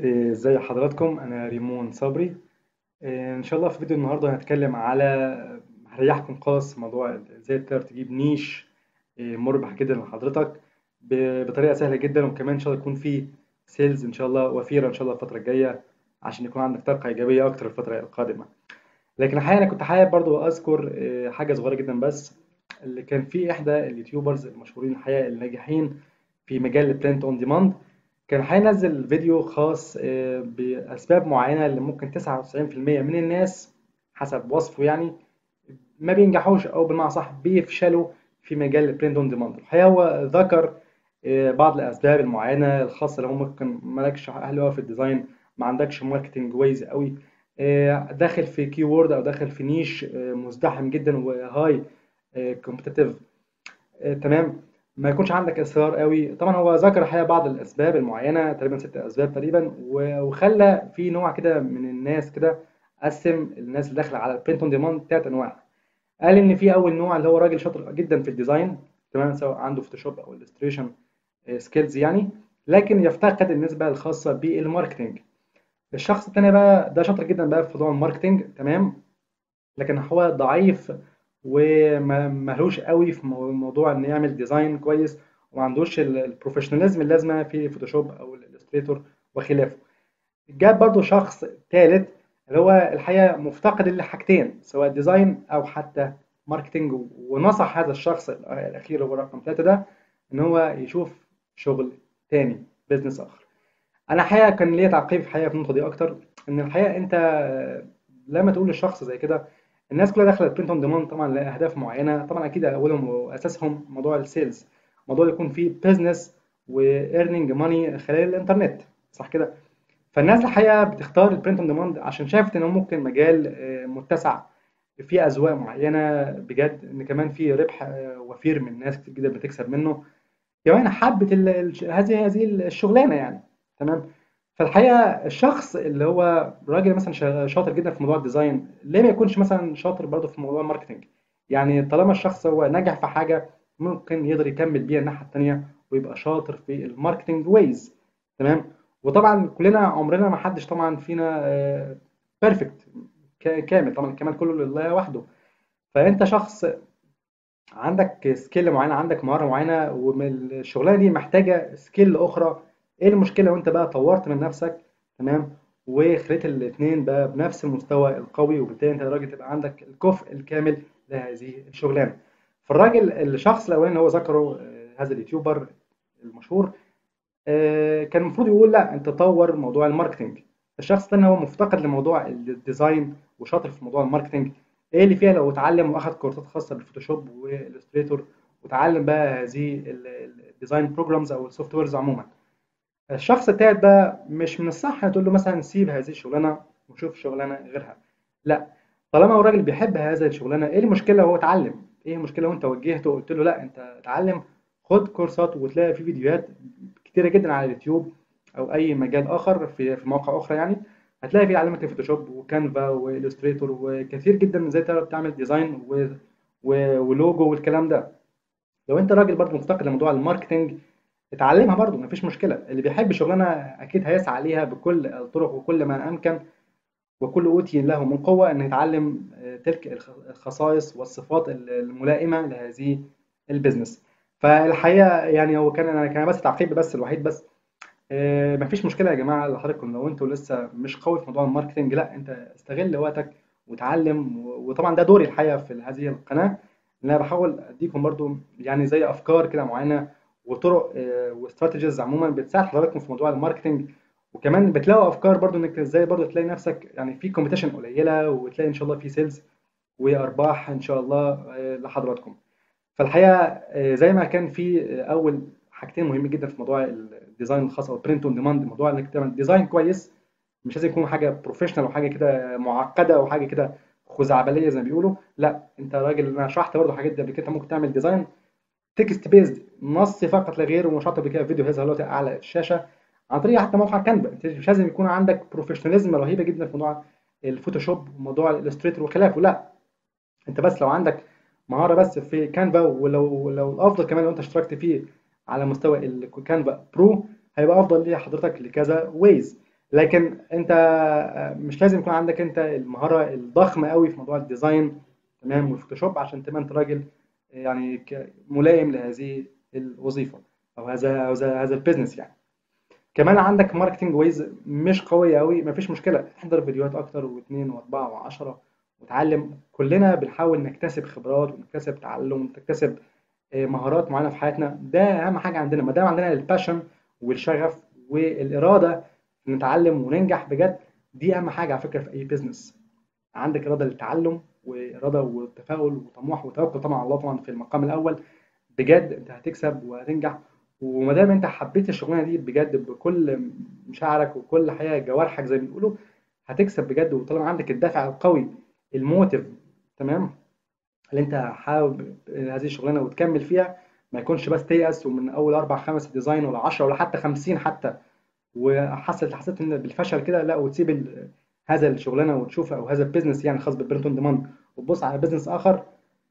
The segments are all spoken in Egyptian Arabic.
إيه، ازاي حضراتكم انا ريمون صبري إيه، ان شاء الله في فيديو النهارده هنتكلم على هريحكم خالص في موضوع ازاي تقدر تجيب نيش إيه، مربح جدا لحضرتك ب- بطريقه سهله جدا وكمان ان شاء الله يكون في سيلز ان شاء الله وفيره ان شاء الله الفتره الجايه عشان يكون عندك طاقه ايجابيه اكتر الفتره القادمه لكن الحقيقه انا كنت حابب برضو اذكر إيه، حاجه صغيره جدا بس اللي كان في احدى اليوتيوبرز المشهورين الحقيقه الناجحين في مجال البرنت اون ديماند كان هينزل فيديو خاص آه، بأسباب معينة اللي ممكن 99% من الناس حسب وصفه يعني ما بينجحوش أو بالمعنى صح بيفشلوا في مجال البرنت اون ديماند الحقيقة هو ذكر آه، بعض الأسباب المعينة الخاصة اللي هو ممكن مالكش أهل أوي في الديزاين ما عندكش ماركتنج كويس قوي آه، داخل في كي وورد أو داخل في نيش آه، مزدحم جدا وهاي كومبتيتيف آه، تمام ما يكونش عندك اصرار قوي طبعا هو ذكر الحقيقه بعض الاسباب المعينه تقريبا ست اسباب تقريبا و- وخلى في نوع كده من الناس كده قسم الناس اللي داخله على البرنت اون ديماند ثلاث انواع قال ان في اول نوع اللي هو راجل شاطر جدا في الديزاين تمام سواء عنده فوتوشوب او الستريشن سكيلز يعني لكن يفتقد النسبه الخاصه بالماركتنج الشخص التاني بقى ده شاطر جدا بقى في موضوع الماركتنج تمام لكن هو ضعيف وملهوش قوي في مو- موضوع انه يعمل ديزاين كويس وما عندوش ال- البروفيشناليزم اللازمه في فوتوشوب او الالستريتور وخلافه جاب برضو شخص ثالث اللي هو الحقيقه مفتقد لحاجتين سواء ديزاين او حتى ماركتنج ونصح هذا الشخص الاخير اللي هو رقم ثلاثه ده ان هو يشوف شغل تاني بزنس اخر انا حقيقه كان ليا تعقيب في الحقيقه في النقطه دي اكتر ان الحقيقه انت لما تقول للشخص زي كده الناس كلها داخله البرنت اون ديماند طبعا لاهداف معينه طبعا اكيد اولهم واساسهم موضوع السيلز موضوع يكون فيه بزنس وايرنينج ماني خلال الانترنت صح كده فالناس الحقيقه بتختار البرنت اون ديماند عشان شافت ان هو ممكن مجال آه، متسع في اذواق معينه بجد ان كمان في ربح آه، وفير من ناس كتير جدا بتكسب منه كمان حبت ال- ال- هذه هذه الشغلانه يعني تمام فالحقيقه الشخص اللي هو راجل مثلا شا- شاطر جدا في موضوع الديزاين ليه ما يكونش مثلا شاطر برضه في موضوع الماركتنج يعني طالما الشخص هو نجح في حاجه ممكن يقدر يكمل بيها الناحيه التانيه ويبقى شاطر في الماركتنج ويز تمام وطبعا كلنا عمرنا ما حدش طبعا فينا بيرفكت كامل طبعا الكمال كله لله وحده فانت شخص عندك سكيل معينه عندك مهاره معينه والشغلانه دي محتاجه سكيل اخرى ايه المشكله لو انت بقى طورت من نفسك تمام وخليت الاثنين بقى بنفس المستوى القوي وبالتالي انت راجل تبقى عندك الكفء الكامل لهذه الشغلانه فالراجل الشخص الاولاني اللي هو ذكره آه، هذا اليوتيوبر المشهور آه، كان المفروض يقول لا انت طور موضوع الماركتنج الشخص الثاني هو مفتقد لموضوع الديزاين وشاطر في موضوع الماركتنج ايه اللي فيها لو اتعلم واخد كورسات خاصه بالفوتوشوب والستريتور وتعلم بقى هذه الديزاين بروجرامز او السوفت ويرز عموما الشخص التالت بقى مش من الصح تقول له مثلا سيب هذه الشغلانه وشوف شغلانه غيرها لا طالما هو الراجل بيحب هذه الشغلانه ايه المشكله لو هو اتعلم ايه المشكله لو انت وجهته وقلت له لا انت اتعلم خد كورسات وتلاقي في فيديوهات كتيره جدا على اليوتيوب او اي مجال اخر في في مواقع اخرى يعني هتلاقي فيه يعلمك الفوتوشوب وكانفا والستريتور وكثير جدا ازاي تعرف تعمل ديزاين و... و... ولوجو والكلام ده لو انت راجل برضه مفتقد لموضوع الماركتنج اتعلمها برضه مفيش مشكله اللي بيحب شغلانه اكيد هيسعى عليها بكل الطرق وكل ما امكن وكل أوتي له من قوة أن يتعلم آه، تلك الخ- الخصائص والصفات ال- الملائمة لهذه البيزنس فالحقيقة يعني هو كان أنا كان بس تعقيب بس الوحيد بس آه، مفيش مشكلة يا جماعة لحضراتكم لو انتوا لسه مش قوي في موضوع الماركتينج لا انت استغل وقتك وتعلم و- وطبعا ده دوري الحقيقة في هذه القناة ان انا بحاول اديكم برضو يعني زي افكار كده معينة وطرق آه، واستراتيجيز عموما بتساعد حضراتكم في موضوع الماركتينج وكمان بتلاقوا افكار برضو انك ازاي برضو تلاقي نفسك يعني في كومبيتيشن قليلة وتلاقي ان شاء الله في سيلز وارباح ان شاء الله آه، لحضراتكم فالحقيقه آه، زي ما كان في آه، اول حاجتين مهمين جدا في موضوع الديزاين الخاص او البرنت اون ديماند موضوع انك تعمل ديزاين كويس مش لازم يكون حاجه بروفيشنال وحاجه كده معقده او حاجه كده خزعبليه زي ما بيقولوا لا انت راجل انا شرحت برضه حاجات دي قبل كده ممكن تعمل ديزاين تكست بيزد نص فقط لا غير ومش قبل كده فيديو هذا دلوقتي اعلى الشاشه عن طريق حتى موقع كانفا انت مش لازم يكون عندك بروفيشناليزم رهيبه جدا في موضوع الفوتوشوب وموضوع الالستريتور وخلافه لا انت بس لو عندك مهاره بس في كانفا ولو لو الافضل كمان لو انت اشتركت فيه على مستوى الكانفا برو هيبقى افضل لحضرتك لكذا ويز لكن انت آه، مش لازم يكون عندك انت المهاره الضخمه قوي في موضوع الديزاين تمام والفوتوشوب عشان تبقى انت راجل يعني ك- ملائم لهذه الوظيفه او هذا هذا هذا البيزنس يعني كمان عندك ماركتنج ويز مش قويه قوي مفيش مشكله احضر فيديوهات اكتر واثنين واربعه وعشرة وتعلم كلنا بنحاول نكتسب خبرات ونكتسب تعلم ونكتسب آه، مهارات معينه في حياتنا ده اهم حاجه عندنا ما دام عندنا الباشن والشغف والاراده إن نتعلم وننجح بجد دي اهم حاجه على فكره في اي بيزنس عندك اراده للتعلم واراده وتفاؤل وطموح وتوكل طبعا على الله طبعا في المقام الاول بجد انت هتكسب وهتنجح وما دام انت حبيت الشغلانه دي بجد بكل مشاعرك وكل حاجه جوارحك زي ما بيقولوا هتكسب بجد وطالما عندك الدافع القوي الموتيف تمام اللي انت حابب هذه الشغلانه وتكمل فيها ما يكونش بس تيأس ومن اول اربع خمس ديزاين ولا 10 ولا حتى 50 حتى وحسيت حسيت ان بالفشل كده لا وتسيب ال- هذا الشغلانه وتشوف او هذا البيزنس يعني خاص بالبرنت اون ديماند وتبص على بيزنس اخر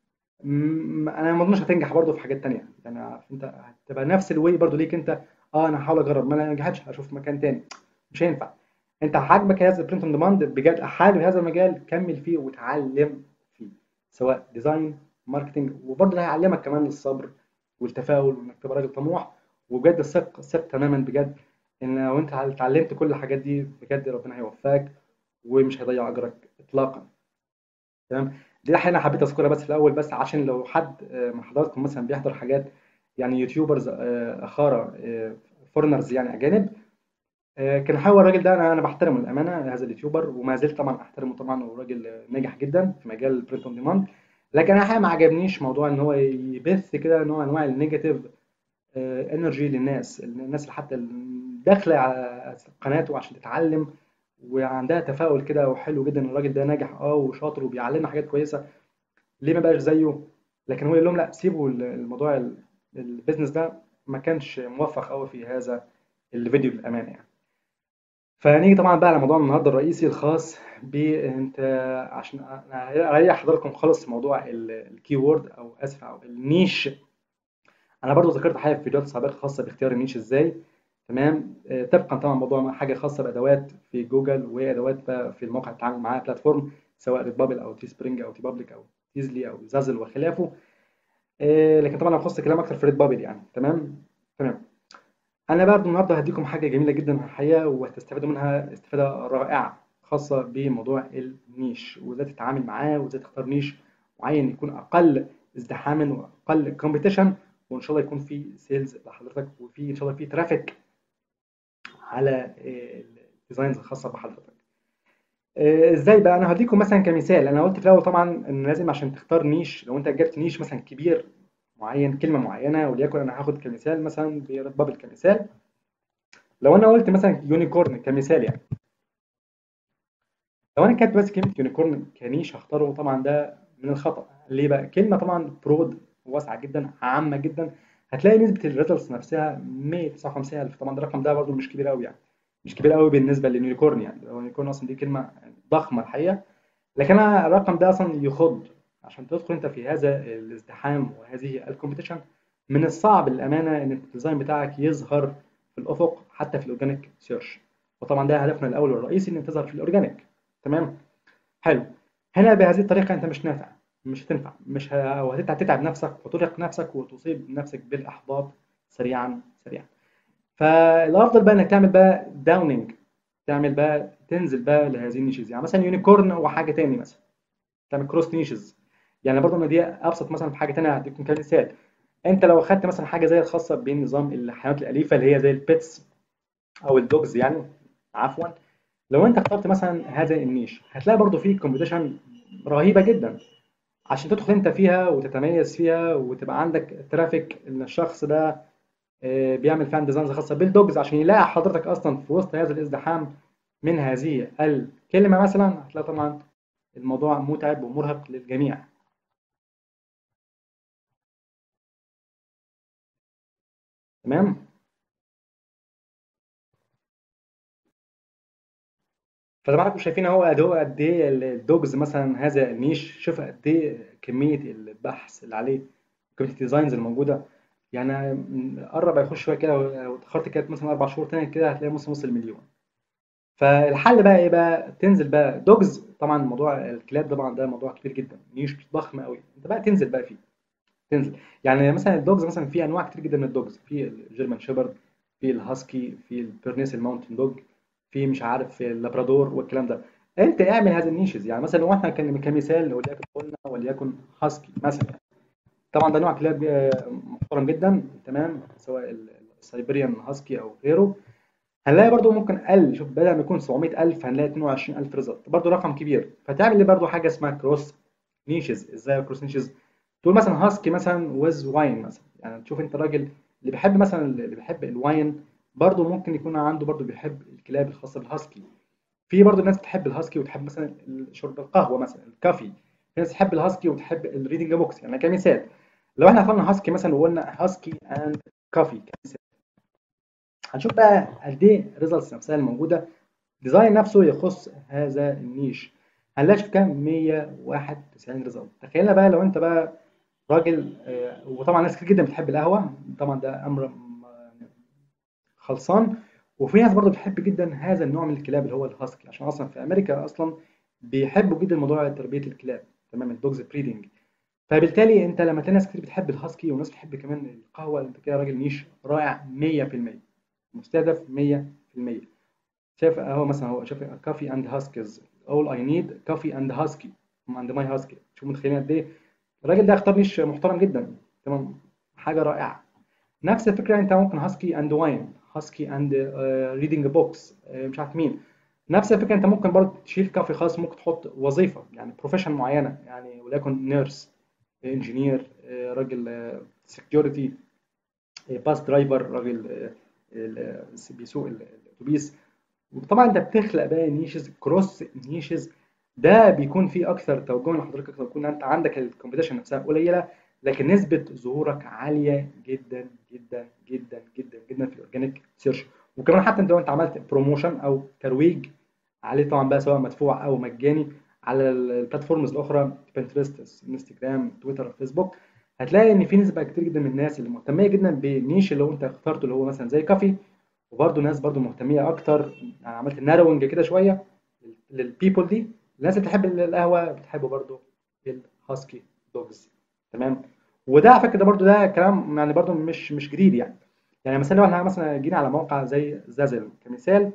م- انا ما اظنش هتنجح برضه في حاجات تانية يعني انت هتبقى نفس الواي برضه ليك انت اه انا هحاول اجرب ما انا نجحتش هشوف مكان تاني مش هينفع انت عاجبك هذا البرنت اون ديماند بجد حابب هذا المجال كمل فيه وتعلم فيه سواء ديزاين ماركتنج وبرضه ده هيعلمك كمان الصبر والتفاؤل وانك تبقى راجل طموح وبجد الثق ثق تماما بجد ان لو انت اتعلمت كل الحاجات دي بجد ربنا هيوفقك ومش هيضيع اجرك اطلاقا تمام دي الحاجه انا حبيت اذكرها بس في الاول بس عشان لو حد آه، من حضراتكم مثلا بيحضر حاجات يعني يوتيوبرز آه، اخارى فورنرز يعني اجانب آه، كان حاول الراجل ده انا انا بحترمه للامانه هذا اليوتيوبر وما زلت طبعا احترمه طبعا وراجل آه، ناجح جدا في مجال البرنت اون ديماند لكن انا حقيقة ما عجبنيش موضوع ان هو يبث كده نوع من انواع النيجاتيف انرجي للناس الناس اللي حتى اللي داخله على قناته عشان تتعلم وعندها تفاؤل كده وحلو جدا الراجل ده ناجح اه وشاطر وبيعلمنا حاجات كويسه ليه ما بقاش زيه لكن هو يقول لهم لا سيبوا الموضوع ال- البيزنس ده ما كانش موفق قوي في هذا الفيديو للامانه يعني فنيجي طبعا بقى على موضوع النهارده الرئيسي الخاص بانت عشان انا اريح حضراتكم خالص في موضوع الكي وورد او اسف او النيش انا برضو ذكرت حاجه في فيديوهات سابقه خاصه باختيار النيش ازاي تمام آه، طبقا طبعا موضوع حاجه خاصه بادوات في جوجل وادوات بقى في الموقع اللي بتتعامل معاها بلاتفورم سواء ريد بابل او تي سبرينج او تي بابليك او تيزلي او زازل وخلافه آه، لكن طبعا انا هخص كلام اكتر في ريد بابل يعني تمام تمام انا برضو النهارده هديكم حاجه جميله جدا الحقيقه وهتستفادوا منها استفاده رائعه خاصه بموضوع النيش وازاي تتعامل معاه وازاي تختار نيش معين يكون اقل ازدحاما واقل كومبيتيشن وان شاء الله يكون في سيلز لحضرتك وفي ان شاء الله في ترافيك على الديزاينز الخاصه بحضرتك آه، ازاي بقى انا هديكم مثلا كمثال انا قلت في الاول طبعا ان لازم عشان تختار نيش لو انت جبت نيش مثلا كبير معين كلمه معينه وليكن انا هاخد كمثال مثلا بريد بابل كمثال لو انا قلت مثلا يونيكورن كمثال يعني لو انا كاتب بس كلمه يونيكورن كنيش هختاره طبعا ده من الخطا ليه بقى كلمه طبعا برود واسعه جدا عامه جدا هتلاقي نسبه الريزلتس نفسها 159000 طبعا الرقم ده برضو مش كبير قوي يعني مش كبير قوي بالنسبه لليونيكورن يعني اليونيكورن اصلا دي كلمه ضخمه الحقيقه لكن انا الرقم ده اصلا يخض عشان تدخل انت في هذا الازدحام وهذه الكومبيتيشن من الصعب للامانه ان الديزاين بتاعك يظهر في الافق حتى في الاورجانيك سيرش وطبعا ده هدفنا الاول والرئيسي ان تظهر في الاورجانيك تمام حلو هنا بهذه الطريقه انت مش نافع مش هتنفع مش ه... وهتتعب نفسك وترهق نفسك وتصيب نفسك بالاحباط سريعا سريعا فالافضل بقى انك تعمل بقى داوننج تعمل بقى تنزل بقى لهذه النيشز يعني مثلا يونيكورن وحاجه تاني مثلا تعمل كروس نيشز يعني برضه ما دي ابسط مثلا في حاجه تانيه هديكم كمثال انت لو خدت مثلا حاجه زي الخاصه بنظام الحيوانات الاليفه اللي هي زي البيتس او الدوجز يعني عفوا لو انت اخترت مثلا هذا النيش هتلاقي برضه فيه كومبيتيشن رهيبه جدا عشان تدخل انت فيها وتتميز فيها وتبقى عندك ترافيك ان الشخص ده آه، بيعمل فعلا ديزاينز خاصه بالدوجز عشان يلاقي حضرتك اصلا في وسط هذا الازدحام من هذه الكلمه مثلا هتلاقي طبعا الموضوع متعب ومرهق للجميع تمام فطبعا انتم شايفين اهو قد هو قد ايه الدوجز مثلا هذا النيش شوف قد ايه كميه البحث اللي عليه كميه الديزاينز الموجوده يعني قرب هيخش شويه كده لو اتاخرت كده مثلا اربع شهور تاني كده هتلاقي نص نص المليون فالحل بقى ايه بقى تنزل بقى دوجز طبعا موضوع الكلاب طبعا ده موضوع كبير جدا نيش ضخم قوي انت بقى تنزل بقى فيه تنزل يعني مثلا الدوجز مثلا في انواع كتير جدا من الدوجز في الجيرمان شيبرد في الهاسكي في البيرنيس الماونتن دوج في مش عارف اللابرادور والكلام ده انت اعمل هذا النيشز يعني مثلا لو احنا كان كمثال وليكن قلنا وليكن هاسكي مثلا طبعا ده نوع كلاب محترم جدا تمام سواء السايبريان هاسكي او غيره هنلاقي برضو ممكن قل شوف بدل ما يكون 700000 هنلاقي 22000 ريزلت برضو رقم كبير فتعمل لي برضو حاجه اسمها كروس نيشز ازاي كروس نيشز تقول مثلا هاسكي مثلا ويز واين مثلا يعني تشوف انت راجل اللي بيحب مثلا اللي بيحب الواين برضو ممكن يكون عنده برضو بيحب الكلاب الخاصه بالهاسكي في برضو ناس بتحب الهاسكي وتحب مثلا شرب القهوه مثلا الكافي في ناس تحب الهاسكي وتحب الريدنج بوكس يعني كمثال لو احنا اخترنا هاسكي مثلا وقلنا هاسكي اند كافي كمثال هنشوف بقى قد ايه الريزلتس نفسها الموجوده ديزاين نفسه يخص هذا النيش هنلاقي شوف كام 191 ريزلت تخيلنا بقى لو انت بقى راجل آه وطبعا ناس كتير جدا بتحب القهوه طبعا ده امر خلصان وفي ناس برضه بتحب جدا هذا النوع من الكلاب اللي هو الهاسكي عشان اصلا في امريكا اصلا بيحبوا جدا موضوع تربيه الكلاب تمام الدوجز بريدنج فبالتالي انت لما تلاقي ناس كتير بتحب الهاسكي وناس بتحب كمان القهوه انت كده راجل نيش رائع 100% مستهدف 100% شايف اهو مثلا هو شايف كافي اند هاسكيز اول اي نيد كافي اند هاسكي اند ماي هاسكي شوف متخيلين قد ايه الراجل ده اختار نيش محترم جدا تمام حاجه رائعه نفس الفكره انت ممكن هاسكي اند واين هاسكي اند ريدنج بوكس مش عارف مين نفس الفكره انت ممكن برضه تشيل كافي خاص ممكن تحط وظيفه يعني بروفيشن معينه يعني وليكن نيرس انجينير راجل سكيورتي باس درايفر راجل بيسوق الاتوبيس وطبعا انت بتخلق بقى نيشز كروس نيشز ده بيكون فيه اكثر توجه لحضرتك يكون انت عندك الكومبيتيشن نفسها قليله لكن نسبه ظهورك عاليه جدا جدا جدا جدا جدا في الاورجانيك سيرش وكمان حتى انت لو انت عملت بروموشن او ترويج عليه طبعا بقى سواء مدفوع او مجاني على البلاتفورمز الاخرى بنترست انستجرام تويتر فيسبوك هتلاقي ان في نسبه كتير جدا من الناس اللي مهتميه جدا بالنيش اللي هو انت اخترته اللي هو مثلا زي كافي وبرده ناس برده مهتميه اكتر يعني عملت ناروينج كده شويه للبيبول دي الناس اللي بتحب القهوه بتحب برده الهاسكي دوجز تمام وده على فكره ده برده ده كلام يعني برده مش مش جديد يعني يعني مثلا لو احنا مثلا جينا على موقع زي زازل كمثال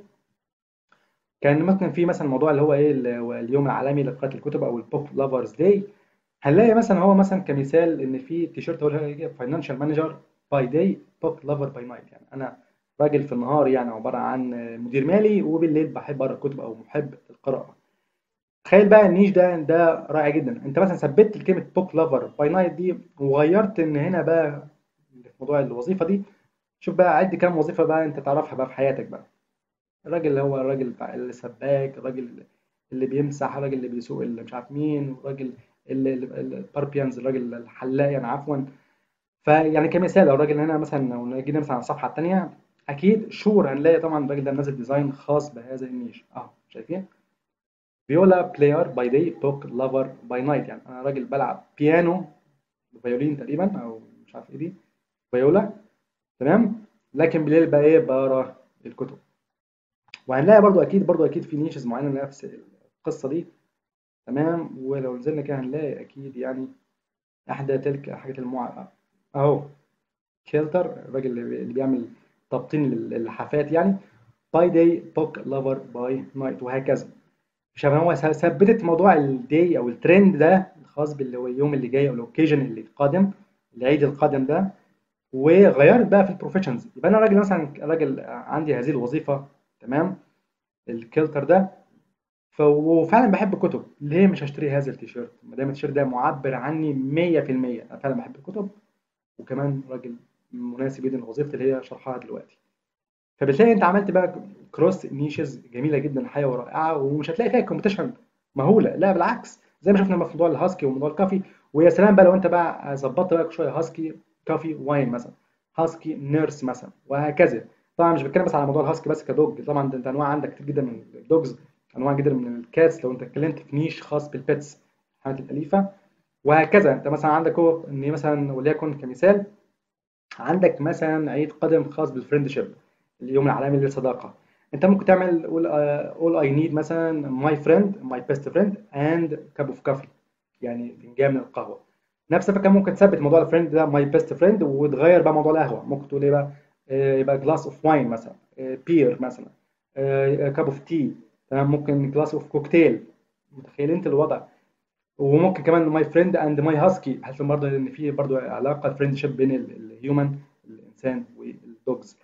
كان مثلا في مثلا موضوع اللي هو ايه اليوم العالمي لقراءه الكتب او البوك لافرز داي هنلاقي مثلا هو مثلا كمثال ان في تيشيرت هو فاينانشال مانجر باي داي بوك لافر باي نايت يعني انا راجل في النهار يعني عباره عن مدير مالي وبالليل بحب اقرا كتب او محب القراءه تخيل بقى النيش ده ده رائع جدا انت مثلا ثبت كلمه بوك لافر باي نايت دي وغيرت ان هنا بقى في موضوع الوظيفه دي شوف بقى عد كام وظيفه بقى انت تعرفها بقى في حياتك بقى الراجل اللي هو الراجل السباك الراجل اللي بيمسح الراجل اللي بيسوق اللي مش عارف مين الراجل الباربيانز الراجل الحلاق يعني عفوا فيعني كمثال لو الراجل هنا مثلا لو جينا مثلا على الصفحه الثانيه اكيد شور هنلاقي طبعا الراجل ده نازل ديزاين خاص بهذا النيش اهو شايفين فيولا بلاير باي داي بوك لافر باي نايت يعني انا راجل بلعب بيانو فيولين تقريبا او مش عارف ايه دي فيولا تمام لكن بالليل بقى ايه بقرا الكتب وهنلاقي برضو اكيد برضو اكيد في نيشز معينه نفس القصه دي تمام ولو نزلنا كده هنلاقي اكيد يعني احدى تلك الحاجات المع اهو كيلتر الراجل اللي بيعمل تبطين للحافات يعني باي داي بوك لافر باي نايت وهكذا عشان هو ثبتت موضوع الداي او الترند ده الخاص باليوم اللي جاي او الاوكيجن اللي قادم العيد القادم ده وغيرت بقى في البروفيشنز يبقى انا راجل مثلا راجل عندي هذه الوظيفه تمام الكيلتر ده وفعلا بحب الكتب ليه مش هشتري هذا التيشيرت ما دام التيشيرت ده معبر عني 100% انا فعلا بحب الكتب وكمان راجل مناسب جدا لوظيفتي اللي هي شرحها دلوقتي فبتلاقي انت عملت بقى كروس نيشز جميله جدا الحقيقه ورائعه ومش هتلاقي فيها كومبيتيشن مهوله لا بالعكس زي ما شفنا في موضوع الهاسكي وموضوع الكافي ويا سلام بقى لو انت بقى ظبطت بقى شويه هاسكي كافي واين مثلا هاسكي نيرس مثلا وهكذا طبعا مش بتكلم بس على موضوع الهاسكي بس كدوج طبعا انت انواع عندك كتير جدا من الدوجز انواع جدا من الكاتس لو انت اتكلمت في نيش خاص بالبيتس الحيوانات الاليفه وهكذا انت مثلا عندك هو ان مثلا وليكن كمثال عندك مثلا عيد قدم خاص بالفريندشيب اليوم العالمي للصداقه انت ممكن تعمل all I need مثلا my friend my best friend and cup of coffee يعني فنجان من القهوه نفس الفكره ممكن تثبت موضوع الفريند ده my best friend وتغير بقى موضوع القهوه ممكن تقول ايه بقى آه، يبقى glass of wine مثلا بير مثلا كاب اوف تي تمام ممكن جلاس اوف كوكتيل متخيل انت الوضع وممكن كمان ماي فريند اند ماي هاسكي بحيث برضه ان في برضه علاقه فريندشيب بين الهيومن الانسان والدوجز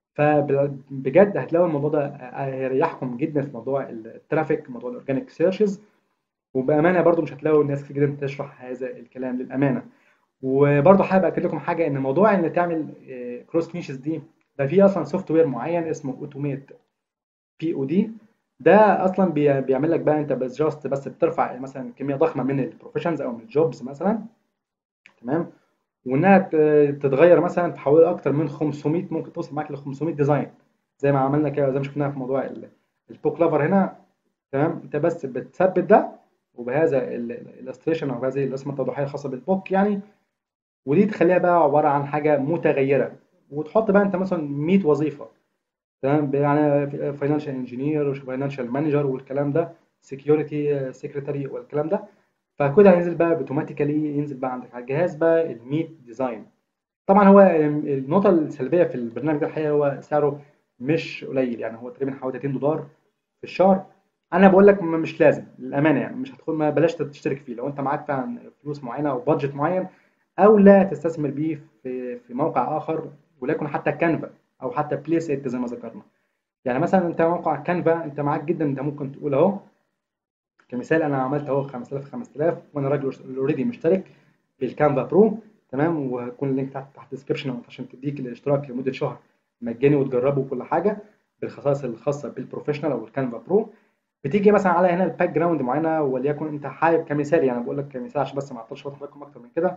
فبجد هتلاقوا الموضوع ده هيريحكم جدا في موضوع الترافيك موضوع الاورجانيك سيرشز وبامانه برضو مش هتلاقوا ناس كتير جدا تشرح هذا الكلام للامانه وبرضو حابب اكد لكم حاجه ان موضوع ان تعمل كروس نيشز دي ده في اصلا سوفت وير معين اسمه اوتوميت بي او دي ده اصلا بي- بيعمل لك بقى انت بس جاست بس بترفع مثلا كميه ضخمه من البروفيشنز او من الجوبز مثلا تمام وانها ت- تتغير مثلا في حوالي اكتر من 500 ممكن توصل معاك ل 500 ديزاين زي ما عملنا كده زي ما شفناها في موضوع ال- البوك لافر هنا تمام انت بس بتثبت ده وبهذا الالستريشن او بهذه الرسمه التوضيحيه الخاصه بالبوك يعني ودي تخليها بقى عباره عن حاجه متغيره وتحط بقى انت مثلا 100 وظيفه تمام يعني فاينانشال انجينير وفاينانشال مانجر والكلام ده سكيورتي سكرتاري والكلام ده فكده هينزل بقى اوتوماتيكالي ينزل بقى عندك على الجهاز بقى ال 100 ديزاين طبعا هو النقطه السلبيه في البرنامج ده الحقيقه هو سعره مش قليل يعني هو تقريبا حوالي 30 دولار في الشهر انا بقول لك م- مش لازم للامانه يعني مش هتدخل ما بلاش تشترك فيه لو انت معاك فعلا فلوس معينه او بادجت معين او لا تستثمر بيه في في موقع اخر وليكن حتى كانفا او حتى بليس ات زي ما ذكرنا يعني مثلا انت موقع كانفا انت معاك جدا انت ممكن تقول اهو كمثال انا عملت اهو 5000 5000 وانا راجل اوريدي مشترك بالكانفا برو تمام وهيكون اللينك تحت تحت الديسكربشن عشان تديك الاشتراك لمده شهر مجاني وتجربه وكل حاجه بالخصائص الخاصه بالبروفيشنال او الكانفا برو بتيجي مثلا على هنا الباك جراوند معينه وليكن انت حابب كمثال يعني بقول لك كمثال عشان بس ما اعطلش وقت حضراتكم اكتر من كده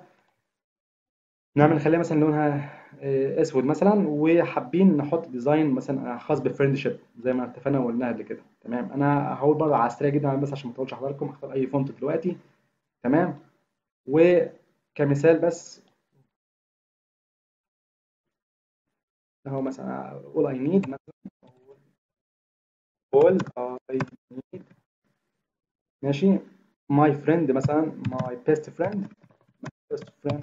نعمل نخليها مثلا لونها آه، اسود مثلا وحابين نحط ديزاين مثلا خاص بالفريندشيب زي ما اتفقنا وقلنا قبل كده تمام انا هقول برضه على السريع جدا بس عشان ما اطولش حضراتكم هختار اي فونت دلوقتي تمام وكمثال بس اهو مثلا all I need مثلا all I need ماشي my friend مثلا my best friend best friend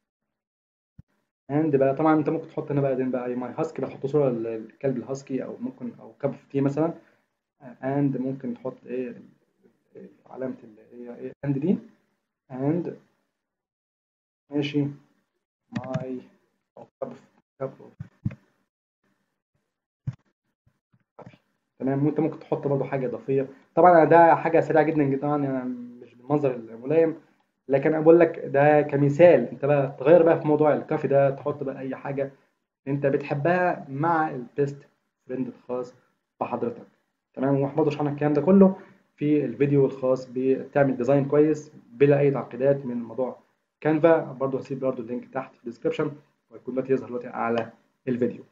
and بقى طبعا انت ممكن تحط هنا بقى دين بقى ماي هاسكي بحط صوره للكلب الهاسكي او ممكن او كاب تي مثلا and ممكن تحط ايه علامه اللي هي ايه and دي and ماشي ماي او كاب كاب تمام وانت ممكن تحط برضه حاجه اضافيه طبعا ده حاجه سريعه جدا جدا يعني مش بالمنظر الملائم لكن انا بقول لك ده كمثال انت بقى تغير بقى في موضوع الكافي ده تحط بقى اي حاجه انت بتحبها مع البيست فريند الخاص بحضرتك تمام وبرضه شرحنا الكلام ده كله في الفيديو الخاص بتعمل ديزاين كويس بلا اي تعقيدات من موضوع كانفا برضه هسيب برضه اللينك تحت في الديسكربشن وهيكون دلوقتي يظهر دلوقتي على الفيديو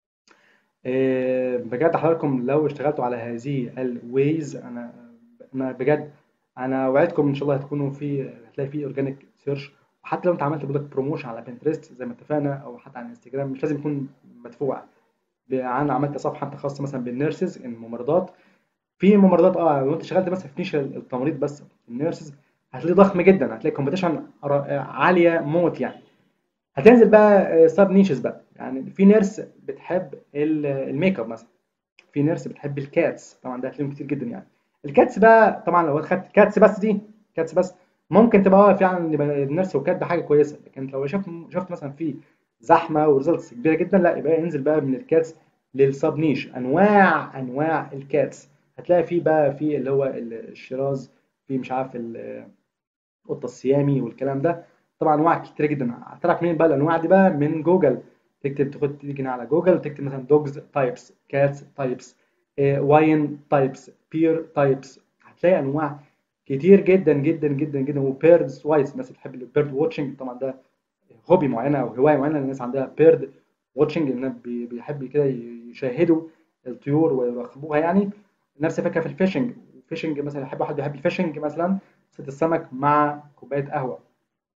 آه، بجد حضراتكم لو اشتغلتوا على هذه الويز انا انا بجد انا وعدكم ان شاء الله هتكونوا في هتلاقي في اورجانيك سيرش وحتى لو انت عملت بقول لك بروموشن على بنترست زي ما اتفقنا او حتى على انستجرام مش لازم يكون مدفوع ب- انا عملت صفحه حتى خاصه مثلا بالنيرسز الممرضات في ممرضات اه لو انت اشتغلت مثلا في نيش التمريض بس النيرسز هتلاقيه ضخم جدا هتلاقي كومبيتيشن عاليه موت يعني هتنزل بقى سب نيشز بقى يعني في نيرس بتحب ال- الميك اب مثلا في نيرس بتحب الكاتس طبعا ده هتلاقيهم كتير جدا يعني الكاتس بقى طبعا لو خدت كاتس بس دي كاتس بس ممكن تبقى فعلا يبقى النيرس والكات ده حاجه كويسه لكن لو شفت شفت مثلا في زحمه وريزلتس كبيره جدا لا يبقى انزل بقى من الكاتس للسب نيش انواع انواع الكاتس هتلاقي فيه بقى في اللي هو الشيراز في مش عارف ال- القطه السيامي والكلام ده طبعا انواع كتير جدا هتعرف منين بقى الانواع دي بقى من جوجل تكتب تاخد تيجي هنا على جوجل تكتب مثلا دوجز تايبس كاتس تايبس واين تايبس بير تايبس هتلاقي انواع كتير جدا جدا جدا جدا وبيردز وايز الناس بتحب البيرد واتشنج طبعا ده هوبي معينه او هوايه معينه الناس عندها بيرد واتشنج الناس بي- بيحب كده يشاهدوا الطيور ويراقبوها يعني نفس الفكره في الفيشنج الفيشنج مثلا يحب واحد بيحب الفيشنج مثلا صيد السمك مع كوبايه قهوه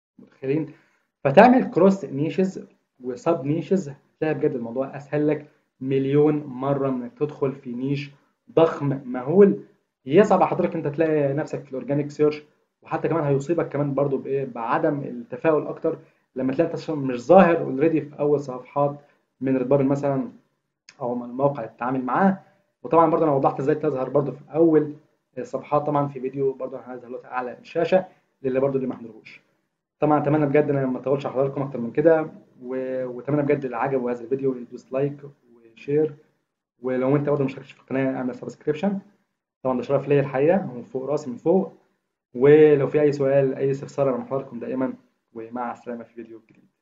متخيلين فتعمل كروس نيشز وسب نيشز هتلاقي بجد الموضوع اسهل لك مليون مره من انك تدخل في نيش ضخم مهول يصعب على حضرتك انت تلاقي نفسك في الاورجانيك سيرش وحتى كمان هيصيبك كمان برضو بايه بعدم التفاؤل اكتر لما تلاقي انت مش ظاهر اوريدي في اول صفحات من ريد بابل مثلا او من الموقع اللي تتعامل معاه وطبعا برضو انا وضحت ازاي تظهر برضو في اول الصفحات طبعا في فيديو برضو هنزل دلوقتي اعلى الشاشه للي برضو اللي ما حضروش طبعا اتمنى بجد انا ما اطولش على حضراتكم اكتر من كده و- واتمنى بجد اللي عجبه هذا الفيديو يدوس لايك وشير ولو انت برضه مشتركش في القناه اعمل سبسكريبشن طبعا ده شرف ليا الحقيقه ومن فوق راسي من فوق ولو في اي سؤال اي استفسار انا مع حضراتكم دائما ومع السلامه في فيديو جديد